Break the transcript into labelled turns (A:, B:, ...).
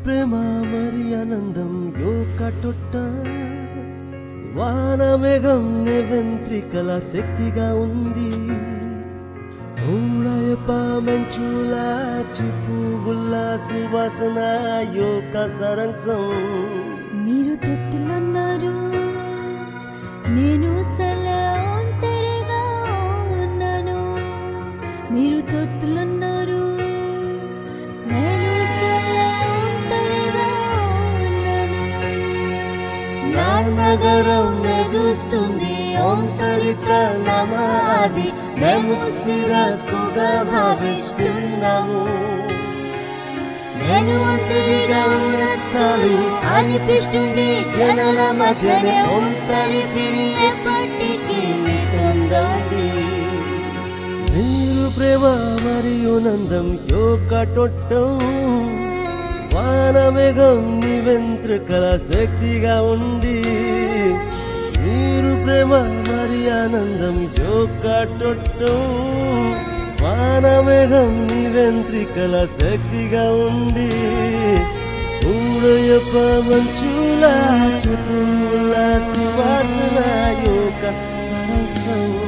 A: ప్రేమ మరి ఆనందం యొక్కటొట్ట వానమేఘం వెంట్రికల శక్తిగా ఉంది ఊడయప మంచుల చిపువుల సువాసన యొక్క సరంసం
B: మీరు తొత్తులున్నారు నేను సల ఒంటరిగా ఉన్నాను మీరు తొత్తులున్నారు నేను సల ఒంటరిగా ఉన్నాను
A: నా నగరం మెదుస్తుంది ఒంటరిత నమాది మేము సిరక్కుగా భావిస్తున్నాము నేను ఒంటరిగా ఉన్నట్లు అనిపిస్తుంది జనల మధ్యనే ఒంటరి ఫిలి ఎప్పటికీ మీతోందండి మీరు ప్రేమ మరియు నందం యొక్కటొట్టం వానమేఘం నీ వెంట్రుకల శక్తిగా ఉండి మీరు ప్రేమ మరి ఆనందం యొక్కటొట్టం వానమేఘం నీ వెంట్రికల శక్తిగా ఉండి ఊడయప్ప మంచుల చెప్పుల సువాసన యొక్క సరసం